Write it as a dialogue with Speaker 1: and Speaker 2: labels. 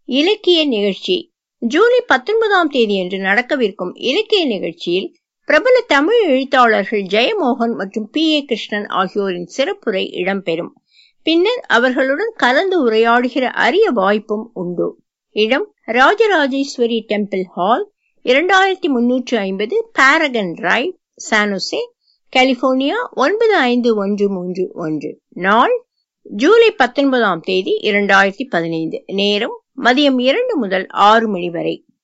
Speaker 1: இலக்கிய நிகழ்ச்சி ஜூலை பத்தொன்பதாம் தேதியன்று நடக்கவிருக்கும் இலக்கிய நிகழ்ச்சியில் பிரபல தமிழ் எழுத்தாளர்கள் ஜெயமோகன் மற்றும் பி ஏ கிருஷ்ணன் ஆகியோரின் சிறப்புரை இடம்பெறும் பின்னர் அவர்களுடன் கலந்து உரையாடுகிற அரிய வாய்ப்பும் உண்டு இடம் ராஜராஜேஸ்வரி டெம்பிள் ஹால் இரண்டாயிரத்தி முன்னூற்று ஐம்பது பாரகன் டிரைவ் சானுசே கலிபோர்னியா ஒன்பது ஐந்து ஒன்று மூன்று ஒன்று நாள் ஜூலை பத்தொன்பதாம் தேதி இரண்டாயிரத்தி பதினைந்து நேரம் மதியம் இரண்டு முதல் ஆறு மணி வரை